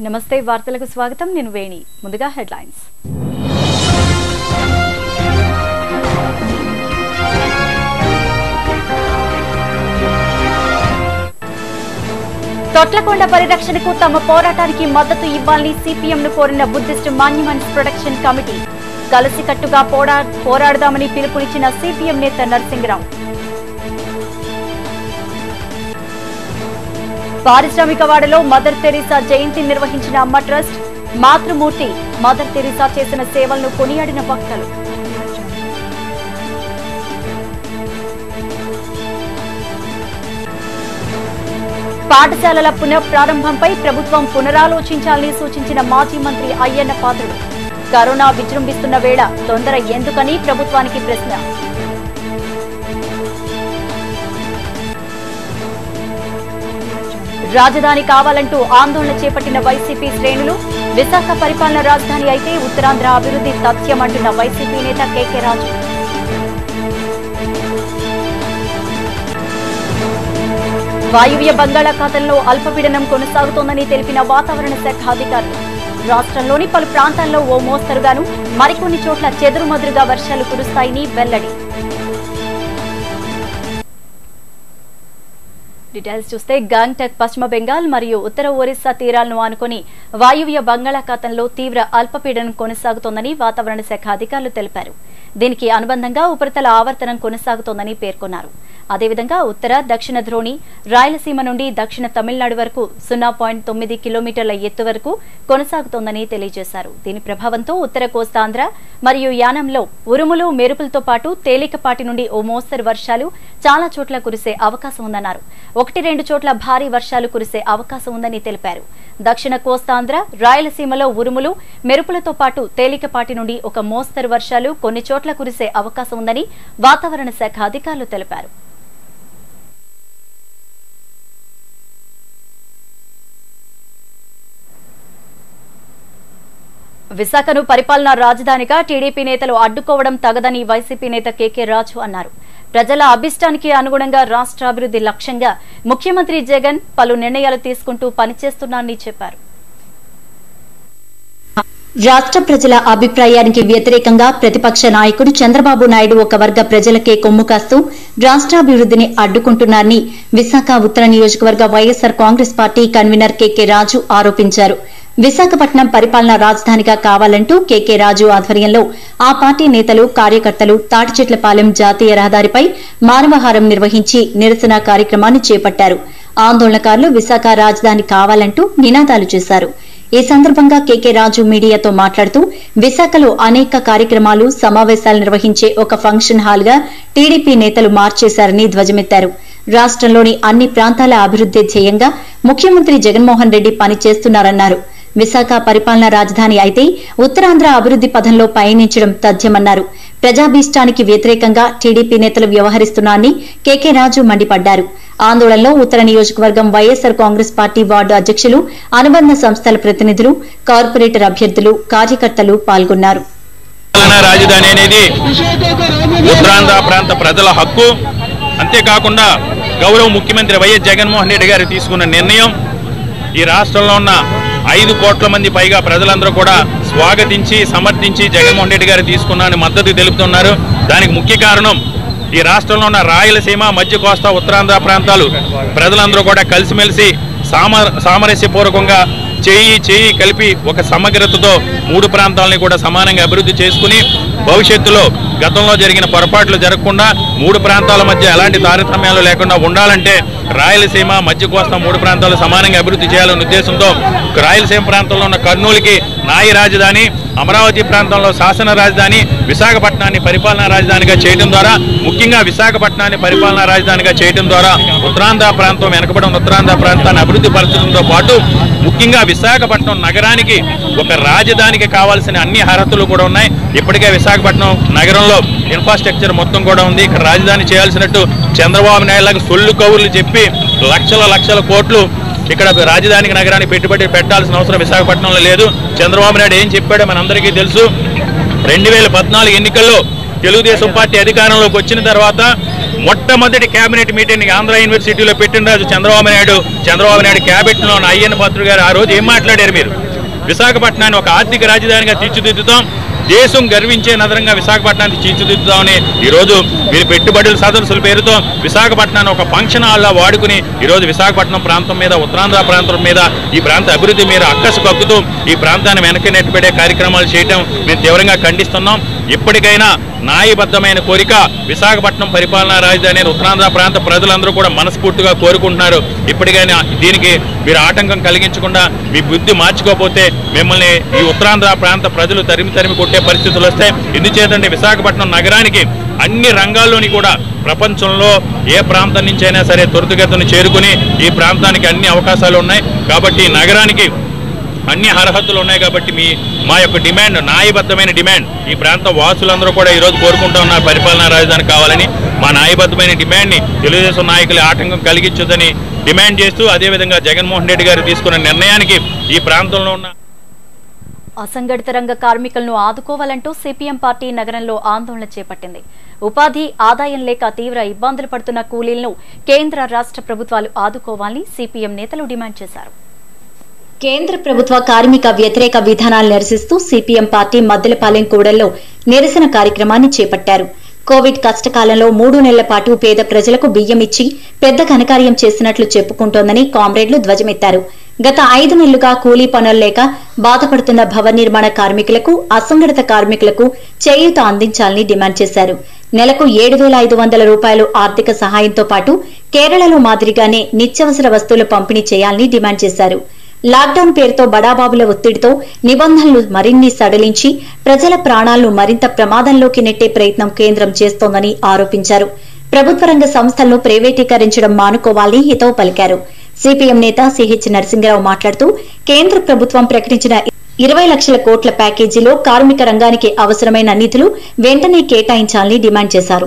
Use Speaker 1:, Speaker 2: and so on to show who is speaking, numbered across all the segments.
Speaker 1: నమస్తే వార్తలకు స్వాగతం నేను వేణి ముందుగా హెడ్లైన్స్ తొట్లకొండ పరిరక్షణకు తమ పోరాటానికి మద్దతు ఇవ్వాలని సిపిఎంను కోరిన బుద్ధిస్ట్ మాన్యుమెంట్స్ ప్రొటెక్షన్ కమిటీ కలిసికట్టుగా పోరా పోరాడదామని పిలుపునిచ్చిన సిపిఎం నేత నరసింహరావు పారిశ్రామికవాడలో మదర్ తెరీసా జయంతి నిర్వహించిన అమ్మ ట్రస్ట్ మాతృమూర్తి మదర్ తెరీసా చేసిన సేవలను కొనియాడిన భక్తులు పాఠశాలల పునఃప్రారంభంపై ప్రభుత్వం పునరాలోచించాలని సూచించిన మాజీ మంత్రి అయ్యన్న పాత్రుడు కరోనా విజృంభిస్తున్న వేళ తొందర ఎందుకని ప్రభుత్వానికి ప్రశ్న రాజధాని కావాలంటూ ఆందోళన చేపట్టిన వైసీపీ శ్రేణులు విశాఖ పరిపాలన రాజధాని అయితే ఉత్తరాంధ్ర అభివృద్ధి తథ్యమంటున్న వైసీపీ నేత కేకే రాజు వాయువ్య బంగాళాఖాతంలో అల్పపీడనం కొనసాగుతోందని తెలిపిన వాతావరణ శాఖ అధికారులు రాష్ట్రంలోని పలు ప్రాంతాల్లో ఓ మోస్తరుగాను మరికొన్ని చోట్ల చెదురుమదురుగా వర్షాలు కురుస్తాయని వెల్లడి డీటెయిల్స్ చూస్తే గాంగ్టక్ పశ్చిమ బెంగాల్ మరియు ఉత్తర ఒరిస్సా తీరాలను ఆనుకొని వాయువ్య బంగాళాఖాతంలో తీవ్ర అల్పపీడనం కొనసాగుతోందని వాతావరణ శాఖ అధికారులు తెలిపారు దీనికి అనుబంధంగా ఉపరితల ఆవర్తనం కొనసాగుతోందని పేర్కొన్నారు అదేవిధంగా ఉత్తర దక్షిణ ద్రోణి రాయలసీమ నుండి దక్షిణ తమిళనాడు వరకు సున్నా పాయింట్ తొమ్మిది కిలోమీటర్ల ఎత్తు వరకు కొనసాగుతోందని తెలియజేశారు దీని ప్రభావంతో ఉత్తర కోస్తాంధ్ర మరియు యానంలో ఉరుములు మెరుపులతో పాటు తేలికపాటి నుండి ఓ మోస్తరు వర్షాలు చాలా చోట్ల కురిసే అవకాశం ఉందన్నారు ఒకటి రెండు చోట్ల భారీ వర్షాలు కురిసే అవకాశం ఉందని తెలిపారు దక్షిణ కోస్తాంధ్ర రాయలసీమలో ఉరుములు మెరుపులతో పాటు తేలికపాటి నుండి ఒక మోస్తరు వర్షాలు కొన్ని చోట్ల కురిసే అవకాశం ఉందని వాతావరణ శాఖ అధికారులు తెలిపారు విశాఖను పరిపాలనా రాజధానిగా టీడీపీ నేతలు అడ్డుకోవడం తగదని వైసీపీ నేత కేకే రాజు అన్నారు ప్రజల అభిష్టానికి అనుగుణంగా రాష్ట్రాభివృద్ధి లక్ష్యంగా ముఖ్యమంత్రి జగన్ పలు నిర్ణయాలు తీసుకుంటూ పనిచేస్తున్నారని చెప్పారు
Speaker 2: రాష్ట్ర ప్రజల అభిప్రాయానికి వ్యతిరేకంగా ప్రతిపక్ష నాయకుడు చంద్రబాబు నాయుడు ఒక వర్గ ప్రజలకే కొమ్ము కాస్తూ రాష్ట్రాభివృద్ధిని అడ్డుకుంటున్నారని విశాఖ ఉత్తర నియోజకవర్గ YSR Congress party convener KK Raju ఆరోపించారు విశాఖపట్నం పరిపాలనా రాజధానిగా కావాలంటూ కేకే రాజు ఆధ్వర్యంలో ఆ పార్టీ నేతలు కార్యకర్తలు తాటిచెట్లపాలెం జాతీయ రహదారిపై మానవహారం నిర్వహించి నిరసన కార్యక్రమాన్ని చేపట్టారు ఆందోళనకారులు విశాఖ రాజధాని కావాలంటూ నినాదాలు చేశారు ఈ సందర్భంగా కేకే రాజు మీడియాతో మాట్లాడుతూ విశాఖలో అనేక కార్యక్రమాలు సమావేశాలు నిర్వహించే ఒక ఫంక్షన్ హాల్ గా టీడీపీ నేతలు మార్చేశారని ధ్వజమెత్తారు రాష్ట్రంలోని అన్ని ప్రాంతాల అభివృద్ధి ధ్యేయంగా ముఖ్యమంత్రి జగన్మోహన్ రెడ్డి పనిచేస్తున్నారన్నారు విశాఖ పరిపాలనా రాజధాని అయితే ఉత్తరాంధ్ర అభివృద్ధి పథంలో పయనించడం తథ్యమన్నారు ప్రజాభీష్టానికి వ్యతిరేకంగా టీడీపీ నేతలు వ్యవహరిస్తున్నారని కేకే రాజు మండిపడ్డారు ఆందోళనలో ఉత్తర నియోజకవర్గం వైఎస్సార్ కాంగ్రెస్ పార్టీ వార్డు అధ్యక్షులు అనుబంధ సంస్థల ప్రతినిధులు కార్పొరేటర్ అభ్యర్థులు కార్యకర్తలు పాల్గొన్నారు
Speaker 3: తెలంగాణ రాజధాని అనేది ఉత్తరాంధ్ర ప్రాంత ప్రజల హక్కు అంతేకాకుండా గౌరవ ముఖ్యమంత్రి వైఎస్ జగన్మోహన్ రెడ్డి గారు తీసుకున్న నిర్ణయం ఈ రాష్ట్రంలో ఉన్న ఐదు కోట్ల మంది పైగా ప్రజలందరూ కూడా స్వాగతించి సమర్థించి జగన్మోహన్ రెడ్డి గారు తీసుకున్న మద్దతు తెలుపుతున్నారు దానికి ముఖ్య కారణం ఈ రాష్ట్రంలో ఉన్న రాయలసీమ మధ్య కోస్తా ఉత్తరాంధ్ర ప్రాంతాలు ప్రజలందరూ కూడా కలిసిమెలిసి సామ సామరస్యపూర్వకంగా చేయి చేయి కలిపి ఒక సమగ్రతతో మూడు ప్రాంతాలని కూడా సమానంగా అభివృద్ధి చేసుకుని భవిష్యత్తులో గతంలో జరిగిన పొరపాట్లు జరగకుండా మూడు ప్రాంతాల మధ్య ఎలాంటి తారతమ్యాలు లేకుండా ఉండాలంటే రాయలసీమ మధ్య కోస్తా మూడు ప్రాంతాలు సమానంగా అభివృద్ధి చేయాలనే ఉద్దేశంతో రాయలసీమ ప్రాంతంలో ఉన్న కర్నూలుకి నాయ రాజధాని అమరావతి ప్రాంతంలో శాసన రాజధాని విశాఖపట్నాన్ని పరిపాలనా రాజధానిగా చేయడం ద్వారా ముఖ్యంగా విశాఖపట్నాన్ని పరిపాలనా రాజధానిగా చేయడం ద్వారా ఉత్తరాంధ్ర ప్రాంతం వెనకబడి ఉన్న ఉత్తరాంధ్ర ప్రాంతాన్ని అభివృద్ధి పరచడంతో పాటు ముఖ్యంగా విశాఖపట్నం నగరానికి ఒక రాజధానికి కావాల్సిన అన్ని అర్హతలు కూడా ఉన్నాయి ఇప్పటికే విశాఖపట్నం నగరంలో ఇన్ఫ్రాస్ట్రక్చర్ మొత్తం కూడా ఉంది ఇక్కడ రాజధాని చేయాల్సినట్టు చంద్రబాబు నాయుడు సొల్లు కవులు చెప్పి లక్షల లక్షల కోట్లు ఇక్కడ రాజధానికి నగరానికి పెట్టుబడి పెట్టాల్సిన అవసరం విశాఖపట్నంలో లేదు చంద్రబాబు నాయుడు ఏం చెప్పాడో మనందరికీ తెలుసు రెండు వేల పద్నాలుగు ఎన్నికల్లో తెలుగుదేశం పార్టీ అధికారంలోకి వచ్చిన తర్వాత మొట్టమొదటి కేబినెట్ మీటింగ్ ఆంధ్ర యూనివర్సిటీలో పెట్టిన రోజు చంద్రబాబు నాయుడు చంద్రబాబు నాయుడు క్యాబినెట్లో ఉన్న అయ్యన్న పాత్రుడు గారు ఆ రోజు ఏం మాట్లాడారు మీరు విశాఖపట్నాన్ని ఒక ఆర్థిక రాజధానిగా తీర్చిదిద్దుతాం దేశం గర్వించే నగరంగా విశాఖపట్నాన్ని తీర్చిదిద్దుతామని ఈరోజు మీరు పెట్టుబడుల సదస్సుల పేరుతో విశాఖపట్నాన్ని ఒక ఫంక్షన్ హాల్లా వాడుకుని ఈరోజు విశాఖపట్నం ప్రాంతం మీద ఉత్తరాంధ్ర ప్రాంతం మీద ఈ ప్రాంత అభివృద్ధి మీద అక్కసు కక్కుతూ ఈ ప్రాంతాన్ని వెనక్కి నెట్టిపెట్టే కార్యక్రమాలు చేయటం మేము తీవ్రంగా ఖండిస్తున్నాం ఇప్పటికైనా న్యాయబద్ధమైన కోరిక విశాఖపట్నం పరిపాలనా రాజధాని అని ఉత్తరాంధ్ర ప్రాంత ప్రజలందరూ కూడా మనస్ఫూర్తిగా కోరుకుంటున్నారు ఇప్పటికైనా దీనికి మీరు ఆటంకం కలిగించకుండా మీ బుద్ధి మార్చుకోకపోతే మిమ్మల్ని ఈ ఉత్తరాంధ్ర ప్రాంత ప్రజలు తరిమి తరిమి కొట్టే పరిస్థితులు వస్తాయి ఎందుచేతంటే విశాఖపట్నం నగరానికి అన్ని రంగాల్లోని కూడా ప్రపంచంలో ఏ ప్రాంతం నుంచైనా సరే త్వరితగతిని చేరుకుని ఈ ప్రాంతానికి అన్ని అవకాశాలు ఉన్నాయి కాబట్టి ఈ నగరానికి అన్ని అర్హతలు ఉన్నాయి కాబట్టి మీ మా యొక్క డిమాండ్ న్యాయబద్ధమైన డిమాండ్ ఈ ప్రాంత వాసులందరూ కూడా ఈరోజు కోరుకుంటూ ఉన్నారు పరిపాలనా రాజధాని కావాలని మా న్యాయబద్ధమైన డిమాండ్ని తెలుగుదేశం నాయకులు ఆటంకం కలిగించదని డిమాండ్ చేస్తూ అదేవిధంగా జగన్మోహన్ రెడ్డి గారు తీసుకున్న నిర్ణయానికి ఈ ప్రాంతంలో ఉన్న
Speaker 1: అసంఘటిత రంగ కార్మికులను ఆదుకోవాలంటూ సిపిఎం పార్టీ నగరంలో ఆందోళన చేపట్టింది ఉపాధి ఆదాయం లేక తీవ్ర ఇబ్బందులు పడుతున్న కూలీలను కేంద్ర రాష్ట్ర ప్రభుత్వాలు ఆదుకోవాలని సిపిఎం నేతలు డిమాండ్ చేశారు
Speaker 2: కేంద్ర ప్రభుత్వ కార్మిక వ్యతిరేక విధానాలు నిరసిస్తూ సిపిఎం పార్టీ మద్దెలపాలెం కూడల్లో నిరసన కార్యక్రమాన్ని చేపట్టారు కోవిడ్ కష్టకాలంలో మూడు నెలల పాటు పేద ప్రజలకు బియ్యం ఇచ్చి పెద్ద ఘనకార్యం చేసినట్లు చెప్పుకుంటోందని కామ్రేడ్లు ధ్వజమెత్తారు గత ఐదు నెలలుగా కూలీ పనులు లేక బాధపడుతున్న భవన నిర్మాణ కార్మికులకు అసంఘటిత కార్మికులకు చేయూత అందించాలని డిమాండ్ చేశారు నెలకు ఏడు వేల ఐదు వందల రూపాయలు ఆర్థిక సహాయంతో పాటు కేరళలో మాదిరిగానే నిత్యావసర వస్తువులు పంపిణీ చేయాలని డిమాండ్ చేశారు లాక్డౌన్ పేరుతో బడాబాబుల ఒత్తిడితో నిబంధనలు మరిన్ని సడలించి ప్రజల ప్రాణాలను మరింత ప్రమాదంలోకి నెట్టే ప్రయత్నం కేంద్రం చేస్తోందని ఆరోపించారు ప్రభుత్వ రంగ సంస్థలను ప్రైవేటీకరించడం మానుకోవాలని హితవు పలికారు సిపిఎం నేత సిహెచ్ నరసింహరావు మాట్లాడుతూ కేంద్ర ప్రభుత్వం ప్రకటించిన ఇరవై లక్షల కోట్ల ప్యాకేజీలో కార్మిక రంగానికి అవసరమైన నిధులు వెంటనే కేటాయించాలని డిమాండ్ చేశారు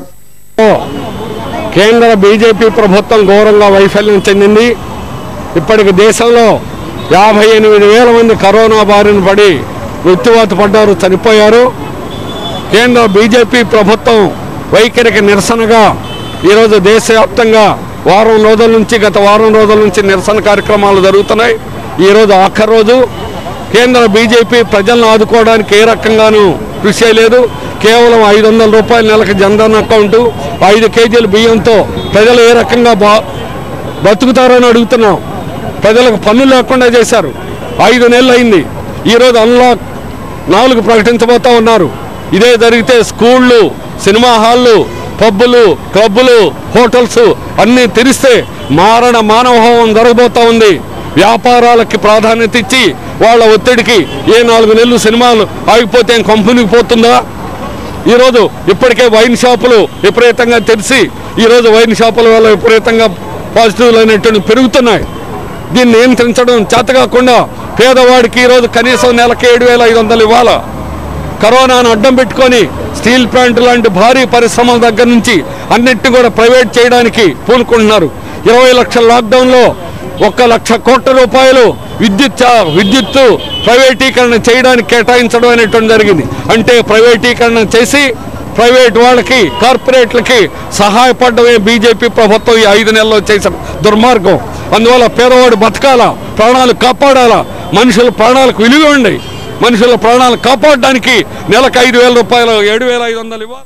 Speaker 4: కేంద్ర బీజేపీ ప్రభుత్వం ఘోరంగా వైఫల్యం చెందింది ఇప్పటికి దేశంలో యాభై ఎనిమిది వేల మంది కరోనా బారిన పడి మృత్యువాత పడ్డారు చనిపోయారు కేంద్ర బీజేపీ ప్రభుత్వం వైఖరికి నిరసనగా ఈరోజు దేశవ్యాప్తంగా వారం రోజుల నుంచి గత వారం రోజుల నుంచి నిరసన కార్యక్రమాలు జరుగుతున్నాయి ఈరోజు ఆఖరి రోజు కేంద్ర బీజేపీ ప్రజలను ఆదుకోవడానికి ఏ రకంగానూ కృషి చేయలేదు కేవలం ఐదు వందల రూపాయల నెలకు జన్ధన్ అకౌంటు ఐదు కేజీల బియ్యంతో ప్రజలు ఏ రకంగా బా బతుకుతారని అడుగుతున్నాం ప్రజలకు పన్ను లేకుండా చేశారు ఐదు నెలలు అయింది ఈరోజు అన్లాక్ నాలుగు ప్రకటించబోతా ఉన్నారు ఇదే జరిగితే స్కూళ్ళు సినిమా హాళ్ళు పబ్బులు క్లబ్బులు హోటల్స్ అన్నీ తెరిస్తే మారణ మానవహోమం జరగబోతా ఉంది వ్యాపారాలకి ప్రాధాన్యత ఇచ్చి వాళ్ళ ఒత్తిడికి ఏ నాలుగు నెలలు సినిమాలు ఆగిపోతే ఏం కంపెనీకి పోతుందా ఈరోజు ఇప్పటికే వైన్ షాపులు విపరీతంగా తెరిచి ఈరోజు వైన్ షాపుల వల్ల విపరీతంగా పాజిటివ్లు అనేటువంటి పెరుగుతున్నాయి దీన్ని నియంత్రించడం చేతకాకుండా పేదవాడికి ఈరోజు కనీసం నెలకి ఏడు వేల ఐదు వందలు ఇవ్వాలా కరోనాను అడ్డం పెట్టుకొని స్టీల్ ప్లాంట్ లాంటి భారీ పరిశ్రమల దగ్గర నుంచి అన్నిటిని కూడా ప్రైవేట్ చేయడానికి పూనుకుంటున్నారు ఇరవై లక్షల లాక్డౌన్లో ఒక్క లక్ష కోట్ల రూపాయలు విద్యుత్ చా- విద్యుత్తు ప్రైవేటీకరణ చేయడానికి కేటాయించడం అనేటువంటి జరిగింది అంటే ప్రైవేటీకరణ చేసి ప్రైవేట్ వాళ్ళకి కార్పొరేట్లకి సహాయపడమే బీజేపీ ప్రభుత్వం ఈ ఐదు నెలల్లో చేసిన దుర్మార్గం అందువల్ల పేదవాడు బతకాలా ప్రాణాలు కాపాడాలా మనుషుల ప్రాణాలకు విలువ ఉండి మనుషుల ప్రాణాలు కాపాడడానికి నెలకు ఐదు వేల రూపాయలు ఏడు వేల ఐదు వందలు ఇవ్వాలి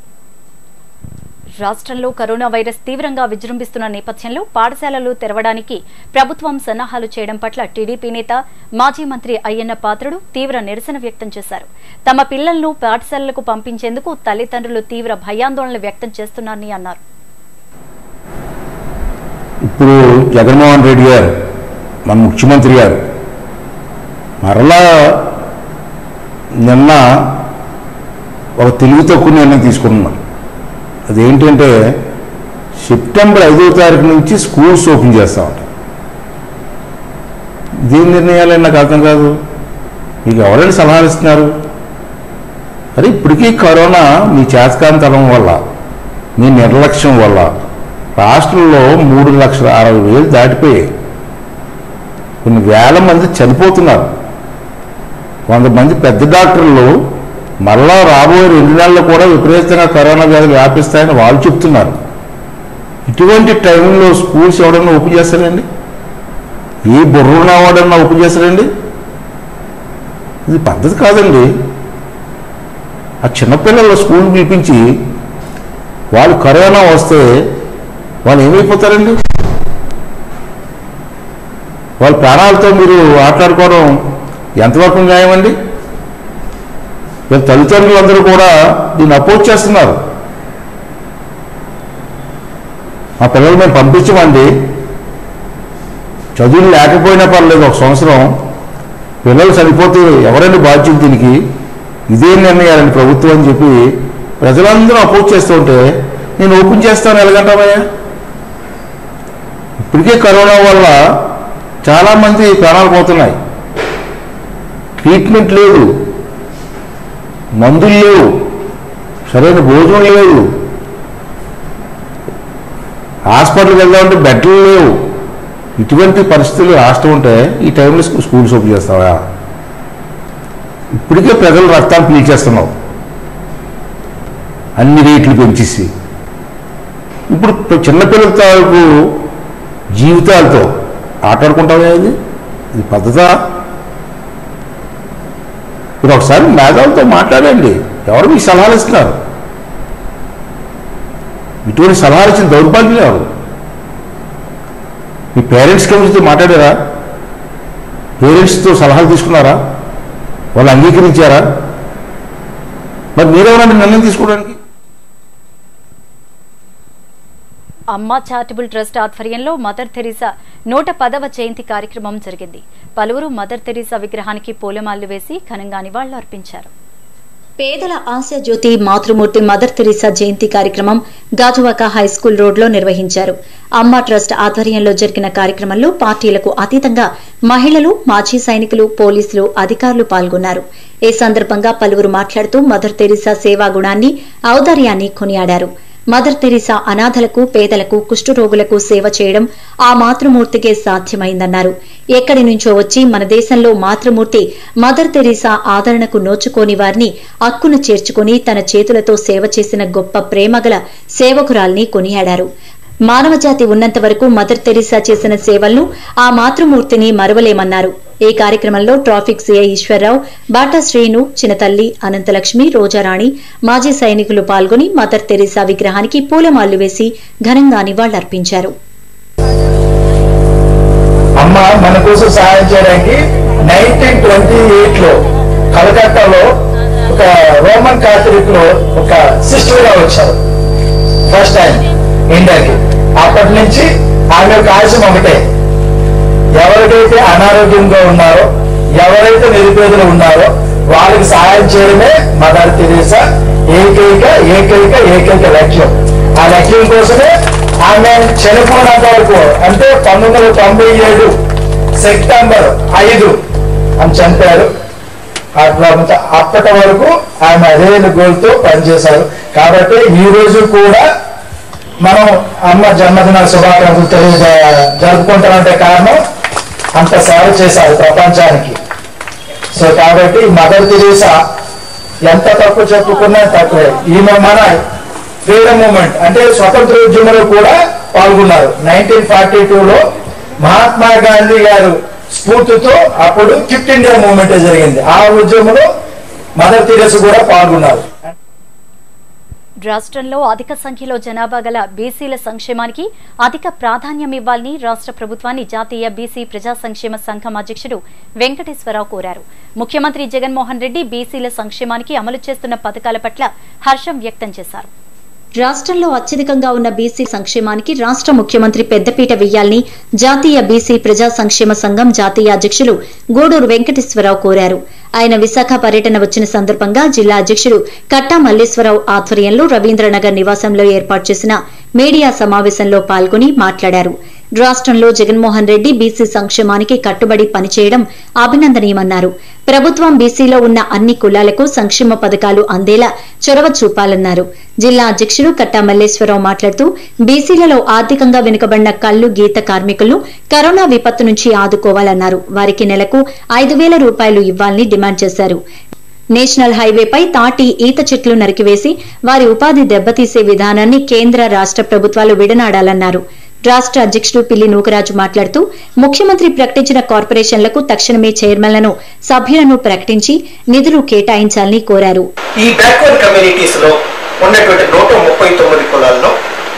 Speaker 1: రాష్ట్రంలో కరోనా వైరస్ తీవ్రంగా విజృంభిస్తున్న నేపథ్యంలో పాఠశాలలు తెరవడానికి ప్రభుత్వం సన్నాహాలు చేయడం పట్ల టీడీపీ నేత మాజీ మంత్రి అయ్యన్న పాత్రుడు తీవ్ర నిరసన వ్యక్తం చేశారు తమ పిల్లలను పాఠశాలలకు పంపించేందుకు తల్లిదండ్రులు తీవ్ర భయాందోళన వ్యక్తం చేస్తున్నారని అన్నారు
Speaker 5: ఇప్పుడు జగన్మోహన్ రెడ్డి గారు మన ముఖ్యమంత్రి గారు మరలా నిన్న ఒక తెలివి తక్కువ నిర్ణయం తీసుకున్నారు అదేంటంటే సెప్టెంబర్ ఐదో తారీఖు నుంచి స్కూల్స్ ఓపెన్ చేస్తామంట దీని నిర్ణయాలు నాకు అర్థం కాదు మీకు ఎవరైనా సలహాలు ఇస్తున్నారు అరే ఇప్పటికీ కరోనా మీ చేతకాంతరం వల్ల మీ నిర్లక్ష్యం వల్ల రాష్ట్రంలో మూడు లక్షల అరవై వేలు దాటిపోయాయి కొన్ని వేల మంది చనిపోతున్నారు వంద మంది పెద్ద డాక్టర్లు మరలా రాబోయే రెండు నెలల్లో కూడా విపరీతంగా కరోనా వ్యాధులు వ్యాపిస్తాయని వాళ్ళు చెప్తున్నారు ఇటువంటి టైంలో స్కూల్స్ ఎవడన్నా ఓపెన్ చేస్తారండి ఏ బుర్రున్న వాడన్నా ఓపెన్ చేస్తారండి ఇది పద్ధతి కాదండి ఆ చిన్నపిల్లల స్కూల్ పిలిపించి వాళ్ళు కరోనా వస్తే వాళ్ళు ఏమైపోతారండి వాళ్ళ ప్రాణాలతో మీరు ఆటలాడుకోవడం ఎంతవరకు న్యాయమండి వీళ్ళ తల్లిదండ్రులందరూ కూడా దీన్ని అపోజ్ చేస్తున్నారు మా పిల్లలు మేము పంపించమండి చదువులు లేకపోయినా పర్లేదు ఒక సంవత్సరం పిల్లలు చనిపోతే ఎవరండి బాధ్యత దీనికి ఇదే నిర్ణయాలండి ప్రభుత్వం అని చెప్పి ప్రజలందరూ అపోజ్ చేస్తూ ఉంటే నేను ఓపెన్ చేస్తాను ఎలాగంటామయ్యా ఇప్పటికే కరోనా వల్ల చాలామంది ప్రాణాలు పోతున్నాయి ట్రీట్మెంట్ లేదు మందులు లేవు సరైన భోజనం లేదు హాస్పిటల్కి వెళ్దామంటే బెడ్లు లేవు ఇటువంటి పరిస్థితులు రాష్ట్రం ఉంటే ఈ టైంలో స్కూ- స్కూల్స్ ఓపెన్ చేస్తావా ఇప్పటికే ప్రజలు రక్తాన్ని పీల్చేస్తున్నావు అన్ని రేట్లు పెంచేసి ఇప్పుడు ప్ర- చిన్నపిల్లల తాలూకు జీవితాలతో ఆటాడుకుంటావా ఇది ఇది పద్ధత మీరు ఒకసారి మేధావులతో మాట్లాడండి ఎవరు మీకు సలహాలు ఇస్తున్నారు ఇటువంటి సలహాలు ఇచ్చిన దౌర్భాగ్యం ఎవరు మీ పేరెంట్స్ కమిటీతో మాట్లాడారా పేరెంట్స్తో సలహాలు తీసుకున్నారా వాళ్ళు అంగీకరించారా మరి మీరెవరండి నిర్ణయం తీసుకోవడానికి
Speaker 1: అమ్మ చారిటబుల్ ట్రస్ట్ ఆధ్వర్యంలో మదర్ తెరీసా నూట పదవ జయంతి కార్యక్రమం జరిగింది పలువురు మదర్ తెరీసా విగ్రహానికి పూలమాలలు వేసి ఘనంగా నివాళులు అర్పించారు
Speaker 2: పేదల ఆశా జ్యోతి మాతృమూర్తి మదర్ తెరీసా జయంతి కార్యక్రమం గాజువాక హైస్కూల్ రోడ్లో నిర్వహించారు అమ్మ ట్రస్ట్ ఆధ్వర్యంలో జరిగిన కార్యక్రమంలో పార్టీలకు అతీతంగా మహిళలు మాజీ సైనికులు పోలీసులు అధికారులు పాల్గొన్నారు ఈ సందర్భంగా పలువురు మాట్లాడుతూ మదర్ తెరీసా సేవా గుణాన్ని ఔదార్యాన్ని కొనియాడారు మదర్ తెరీసా అనాథలకు పేదలకు కుష్ఠరోగులకు సేవ చేయడం ఆ మాతృమూర్తికే సాధ్యమైందన్నారు ఎక్కడి నుంచో వచ్చి మన దేశంలో మాతృమూర్తి మదర్ తెరీసా ఆదరణకు నోచుకోని వారిని అక్కున చేర్చుకుని తన చేతులతో సేవ చేసిన గొప్ప ప్రేమగల సేవకురాల్ని కొనియాడారు మానవజాతి ఉన్నంత వరకు మదర్ తెరీసా చేసిన సేవలను ఆ మాతృమూర్తిని మరవలేమన్నారు ఈ కార్యక్రమంలో ట్రాఫిక్ సీఐ ఈశ్వరరావు బాటా శ్రీను చినతల్లి అనంతలక్ష్మి రోజారాణి మాజీ సైనికులు పాల్గొని మదర్ తెరీసా విగ్రహానికి పూలమాలలు వేసి ఘనంగా నివాళులర్పించారు
Speaker 6: అమ్మ మన కోసం సహాయం చేయడానికి నైన్టీన్ ట్వంటీ ఎయిట్ లో కలకత్తాలో ఒక రోమన్ కాథలిక్ లో ఒక సిస్టర్ గా వచ్చారు ఫస్ట్ టైం ఇండియాకి అప్పటి నుంచి ఆమె యొక్క ఆశయం ఒకటే ఎవరికైతే అనారోగ్యంగా ఉన్నారో ఎవరైతే నిరుపేదలు ఉన్నారో వాళ్ళకి సహాయం చేయడమే మదర్ తెరీసా ఏకైక ఏకైక ఏకైక లక్ష్యం ఆ లక్ష్యం కోసమే ఆమె చనిపోయినంత వరకు అంటే పంతొమ్మిది వందల తొంభై ఏడు సెప్టెంబర్ ఐదు ఆమె చనిపోయారు అట్లా అప్పటి వరకు ఆమె అదే గోల్తో పనిచేశారు కాబట్టి ఈ రోజు కూడా మనం అమ్మ జన్మదిన శుభాకాంక్షలు తెలియ జరుపుకుంటామంటే కారణం అంత సేవ చేశారు ప్రపంచానికి సో కాబట్టి మదర్ తెరీసా ఎంత తప్పు చెప్పుకున్నా తక్కువే ఈమె మన ఫ్రీడమ్ మూమెంట్ అంటే స్వతంత్ర ఉద్యమంలో కూడా పాల్గొన్నారు నైన్టీన్ ఫార్టీ లో మహాత్మా గాంధీ గారు స్ఫూర్తితో అప్పుడు క్విట్ ఇండియా మూవ్మెంట్ జరిగింది ఆ ఉద్యమంలో మదర్ తెరీసా కూడా పాల్గొన్నారు
Speaker 1: రాష్ట్రంలో అధిక సంఖ్యలో జనాభా గల బీసీల సంక్షేమానికి అధిక ప్రాధాన్యం ఇవ్వాలని రాష్ట్ర ప్రభుత్వాన్ని జాతీయ బీసీ ప్రజా సంక్షేమ సంఘం అధ్యక్షుడు వెంకటేశ్వరరావు కోరారు ముఖ్యమంత్రి జగన్మోహన్ రెడ్డి బీసీల సంక్షేమానికి అమలు చేస్తున్న పథకాల పట్ల హర్షం వ్యక్తం చేశారు
Speaker 2: రాష్ట్రంలో అత్యధికంగా ఉన్న బీసీ సంక్షేమానికి రాష్ట్ర ముఖ్యమంత్రి పెద్దపీట వెయ్యాలని జాతీయ బీసీ ప్రజా సంక్షేమ సంఘం జాతీయ అధ్యక్షులు గూడూరు వెంకటేశ్వరరావు కోరారు ఆయన విశాఖ పర్యటన వచ్చిన సందర్భంగా జిల్లా అధ్యక్షుడు కట్టా మల్లేశ్వరరావు ఆధ్వర్యంలో రవీంద్రనగర్ నివాసంలో ఏర్పాటు చేసిన మీడియా సమావేశంలో పాల్గొని మాట్లాడారు రాష్ట్రంలో జగన్మోహన్ రెడ్డి బీసీ సంక్షేమానికి కట్టుబడి పనిచేయడం అభినందనీయమన్నారు ప్రభుత్వం బీసీలో ఉన్న అన్ని కులాలకు సంక్షేమ పథకాలు అందేలా చొరవ చూపాలన్నారు జిల్లా అధ్యక్షుడు కట్టా మల్లేశ్వరరావు మాట్లాడుతూ బీసీలలో ఆర్థికంగా వెనుకబడిన కళ్లు గీత కార్మికులను కరోనా విపత్తు నుంచి ఆదుకోవాలన్నారు వారికి నెలకు ఐదు వేల రూపాయలు ఇవ్వాలని డిమాండ్ చేశారు నేషనల్ హైవేపై తాటి ఈత చెట్లు నరికివేసి వారి ఉపాధి దెబ్బతీసే విధానాన్ని కేంద్ర రాష్ట ప్రభుత్వాలు విడనాడాలన్నారు రాష్ట అధ్యక్షుడు పిల్లి నూకరాజు మాట్లాడుతూ ముఖ్యమంత్రి ప్రకటించిన కార్పొరేషన్లకు తక్షణమే చైర్మన్లను సభ్యులను ప్రకటించి నిధులు కేటాయించాలని కోరారు
Speaker 7: ఈ బ్యాక్వర్డ్ కమ్యూనిటీస్ లో ఉన్నటువంటి నూట ముప్పై తొమ్మిది కులాల్లో